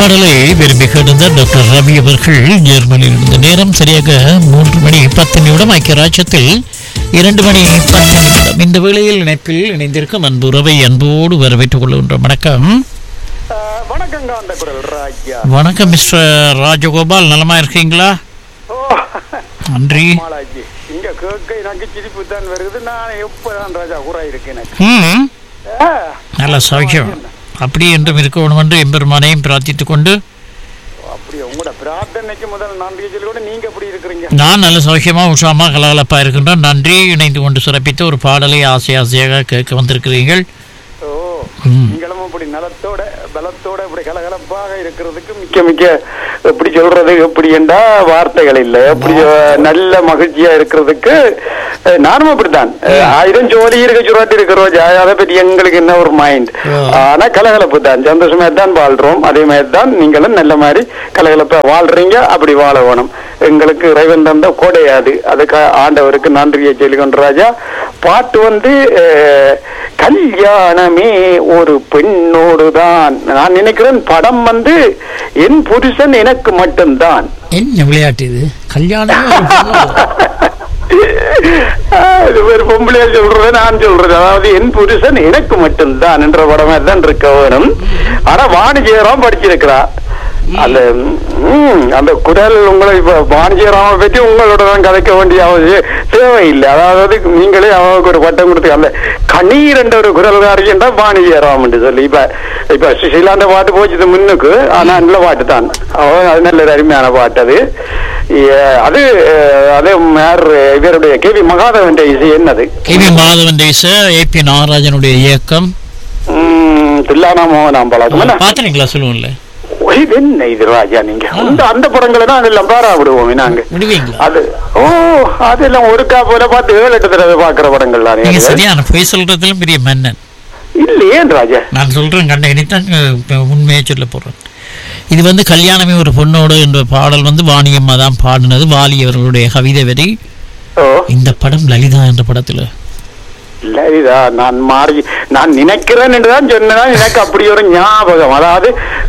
பாடலை விரும்பி கேட்டிருந்த டாக்டர் ரவி அவர்கள் ஜெர்மனியில் இருந்த நேரம் சரியாக மூன்று மணி பத்து நிமிடம் ஐக்கிய ராஜ்யத்தில் இரண்டு மணி பத்து நிமிடம் இந்த வேளையில் இணைப்பில் இணைந்திருக்கும் அன்பு உறவை அன்போடு வரவேற்றுக் கொள்கின்ற வணக்கம் ஆஹ் வணக்கங்க அந்த குரல் ராஜ்யா வணக்கம் மிஸ்டர் ராஜகோபால் நலமா இருக்கீங்களா ஓ நன்றி மாலாஜி இங்க கேட்க எனக்கு சிரிப்பு தான் வருது நான் எப்பதான் ராஜா கூறா இருக்கேன் எனக்கு ம் ஆ, நல்ல சௌக்கியம் அப்படி என்றும் இருக்கணும் என்று எம்பெருமானையும் பிரார்த்தித்துக் கொண்டு அப்படி உங்களோட பிரார்த்தனைக்கு முதல் நன்றி சொல்லி கூட நீங்க எப்படி இருக்கிறீங்க நான் நல்ல சௌக்கியமா உஷாமா கலகலப்பா இருக்கின்றோம் நன்றி இணைந்து கொண்டு சிறப்பித்த ஒரு பாடலை ஆசை ஆசையாக கேட்க வந்திருக்கிறீர்கள் ஓ ம். நீங்களும் இப்படி நலத்தோட பலத்தோட இப்படி கலகலப்பாக இருக்கிறதுக்கு மிக்க மிக்க எப்படி சொல்றது எப்படி என்றா வார்த்தைகள் இல்லை எப்படி அஹ், நல்ல மகிழ்ச்சியா இருக்கிறதுக்கு அஹ், நானும் அப்படித்தான் அஹ், ஆயிரம் ஜோலி இருக்க சுராட்டி இருக்கிறோம் அதை பற்றி எங்களுக்கு என்ன ஒரு மைண்ட் ஆ. ஆனா கலகலப்பு தான் சந்தோஷமா தான் வாழ்றோம் அதே மாதிரி தான் நீங்களும் நல்ல மாதிரி கலகலப்பா வாழ்றீங்க அப்படி வாழ வேணும் எங்களுக்கு இறைவன் தந்த கொடையாது அதுக்கு ஆண்டவருக்கு நன்றியை சொல்லிக்கொண்டு ராஜா பாட்டு வந்து அஹ், கல்யாணமே ஒரு பெண்ணோடு தான் நான் நினைக்கிறேன் படம் வந்து என் புருஷன் எனக்கு மட்டும்தான் என்ன விளையாட்டு இது கல்யாணம் ஒரு பொண்ணோட. ஆஹ், இது ஒரு பொம்பளையா சொல்றது நான் சொல்றது அதாவது என் புருஷன் எனக்கு மட்டும்தான் என்ற படமா தான் இருக்க வேணும் ஆனா வாணிஜெயராம் படிச்சிருக்கிறா அந்த ம், அந்த குரல் உங்களை இப்ப வாணிஜெயராம பற்றி உங்களோட தான் கதைக்க வேண்டிய அவசியம் தேவையில்லை அதாவது நீங்களே அவருக்கு ஒரு பட்டம் கொடுத்து அந்த கண்ணீர் என்ற ஒரு குரல்காரி என்றா வாணிஜெயராம் என்று சொல்லி இப்ப இப்ப சுஷீலாண்ட பாட்டு போச்சுது முன்னுக்கு ஆனா நல்ல பாட்டு தான் அவ அது நல்ல ஒரு அருமையான பாட்டு அது ஏ, அது அஹ், அது யார் இவருடைய கே வி மகாதேவன் இசை என்னது கே வி மாதவன் தேச ஏ பி நாகராஜனுடைய இயக்கம் ம், தில்லானா மோகனாம் பழக்கம் என்ன? பாத்தீங்களா சொல்லுவோம்ல இது என்ன இது ராஜா நீங்க அந்த அந்த படங்களை தான் அதெல்லாம் பாரா விடுவோம் நாங்க விடுவீங்களா அது ஓ அதெல்லாம் ஒருக்கா போல பார்த்து ஏழு எட்டு தடவை பாக்குற படங்கள் நீங்க தானே சரியான பொய் சொல்றதுல பெரிய மன்னன் இல்லையே ராஜா நான் சொல்றேன் கண்ட இனித்தான் உண்மையை சொல்ல போறேன் இது வந்து கல்யாணமே ஒரு பொண்ணோடு என்ற பாடல் வந்து வாணியம்மா தான் பாடினது வாலி அவர்களுடைய கவிதை வரி ஓ இந்த படம் லலிதா என்ற படத்துல இல்ல இதா நான் மாறி நான் நினைக்கிறேன் என்றுதான் சொன்னேன் எனக்கு அப்படி ஒரு ஞாபகம் அதாவது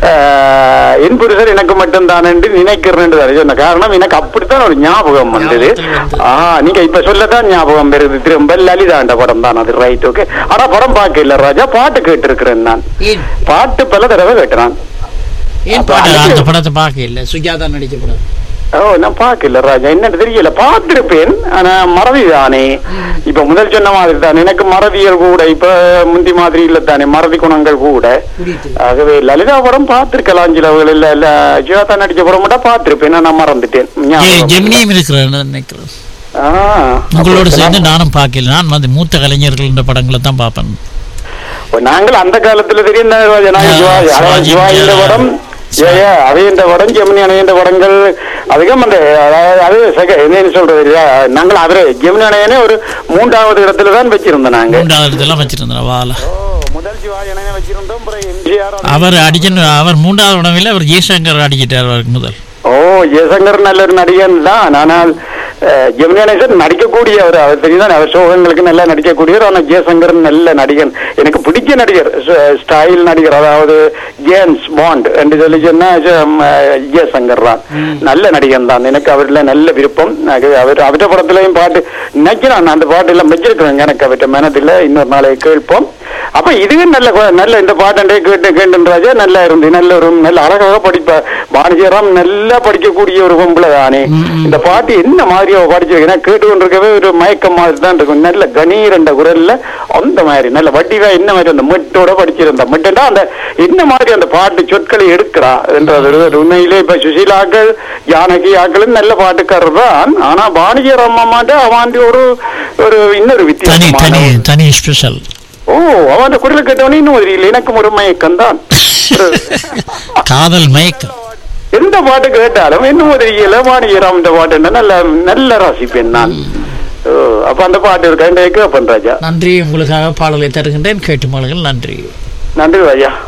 ஆஹ், என் புருஷர் எனக்கு மட்டும்தான் என்று நினைக்கிறேன் என்று தான் சொன்ன காரணம் எனக்கு அப்படித்தான் ஒரு ஞாபகம் வந்தது ஞாபகத்துல வந்து. ஆ நீங்க இப்ப சொல்லத்தான் ஞாபகம் வருது திரும்ப லலிதாண்ட படம் தான் அது ரைட் ஓகே ஆனா படம் பார்க்க இல்ல ராஜா பாட்டு கேட்டு இருக்கிறேன் நான் ஏன் பாட்டு பல தடவை கேட்டுறான் ஏன் பாட்டு அந்த படத்தை பார்க்க இல்லை சுஜாதா நடிச்ச படம் ஓ நான் பார்க்கல ராஜா என்னன்னு தெரியல பார்த்திருப்பேன் ஆனா மறதி தானே இப்ப முதல் சொன்ன மாதிரி தான் எனக்கு மறதியல் கூட இப்ப முந்தி மாதிரி இல்ல தானே மறதி குணங்கள் கூட புரியுது ஆகவே லலிதா படம் பார்த்திருக்கலாம் சில வகைகள் இல்ல இல்ல ஜியோதா நடிச்ச படம் மட்டும் பார்த்திருப்பேன் நான் மறந்துட்டேன் ஞாபகம் இல்ல. ஜெமினியும் இருக்கிறேன் நினைக்கிறேன் ஆ, உங்களோட அப்ப சேர்ந்து நானும் பார்க்கல நான் வந்து மூத்த கலைஞர்கள் என்ற படங்களை தான் பார்ப்பேன் இப்ப நாங்கள் அந்த காலத்துல தெரியும் தானே ராஜா நாங்க ஆ, சிவாஜி அதாவது சிவாஜி, சிவாஜின்ற ஆ. படம் ஏயா அவையன்ற படம் ஜெமினி அணையன்ற படங்கள் அதிகம் அந்த அதாவது அது செக- என்னன்னு சொல்றது இல்லையா நாங்கள் அவரு ஜெமினி அணையனே ஒரு மூன்றாவது இடத்துல தான் வச்சிருந்தோம் நாங்க மூன்றாவது இடத்தெல்லாம் வச்சிருந்தேன் வாழ ஓ முதல் சிவாஜி அணையனை வச்சிருந்தோம் அப்புறம் எம்ஜிஆர் அவர் அடிச்ச அவர் மூன்றாவது உடம்பில் அவர் ஜெய்சங்கர் அடிச்சிட்டார் அவருக்கு முதல் ஓ ஜெயசங்கர் நல்ல ஒரு நடிகன் தான் ஆனால் அஹ், ஜெமினி கணேசன் நடிக்கக்கூடிய அவர் அவர் தெரியுதான் அவர் சோகங்களுக்கு நல்லா நடிக்கக்கூடியவர் ஆனால் ஜெயசங்கர் நல்ல நடிகன் எனக்கு பிடிச்ச நடிகர் ச- ஸ்டைல் நடிகர் அதாவது ஜேம்ஸ் பாண்ட் என்று சொல்லி சொன்னா ஜ- ம, ஜெயசங்கர் தான் நல்ல நடிகன் தான் எனக்கு அவர்ல நல்ல விருப்பம் அது அவர் அவற்ற படத்துலயும் பாட்டு நினைக்கிறேன் அந்த பாட்டு எல்லாம் வச்சிருக்கிறேன் எனக்கு அவற்ற மனதில் இன்னொரு நாளை கேட்போம் அப்ப இதுவும் நல்ல கொ- நல்ல இந்த பாட்டண்டே கேட்டு கேட்டு ராஜா நல்லா இருந்து நல்ல ஒரு நல்ல அழகாக படிப்ப வாணிஜராம் நல்லா படிக்கக்கூடிய ஒரு பொம்பளை தானே இந்த பாட்டு என்ன மாதிரி அவ படிச்சிருக்கேன் கேட்டு கொண்டிருக்கவே ஒரு மயக்கம் மாதிரி தான் இருக்கும் நல்ல கணீர் என்ற குரல்ல அந்த மாதிரி நல்ல வட்டிவா என்ன மாதிரி அந்த மெட்டோட படிச்சிருந்தா மெட்டுனா அந்த என்ன மாதிரி அந்த பாட்டு சொற்களை எடுக்கிறா என்றது ஒரு- ஒரு உண்மையிலே இப்ப சுசீலாக்கள் ஜானகி ஆக்களும் நல்ல பாட்டுக்காரர் தான் ஆனா வாணிஜராம் அம்மாண்ட அவன் ஒரு ஒரு இன்னொரு தனி வித்தியாசமான தனி ஒரு- தனி ஸ்பெஷல் ஓ அவன் குரலை கேட்டவனே இன்னும் ஒரு இல்லை எனக்கும் ஒரு மயக்கம் தான் காதல் மயக்கம் எந்த பாட்டு கேட்டாலும் இன்னும் ஒரு இளவாணியராம் இந்த பாட்டு என்ன நல்ல நல்ல ரசிப்பேன் நான் ஓ, அப்ப அந்த பாட்டு இருக்கா கேட்பேன் ராஜா நன்றி உங்களுக்காக பாடலை தருகின்றேன் கேட்டு மாளுங்கள் நன்றி நன்றி ராஜா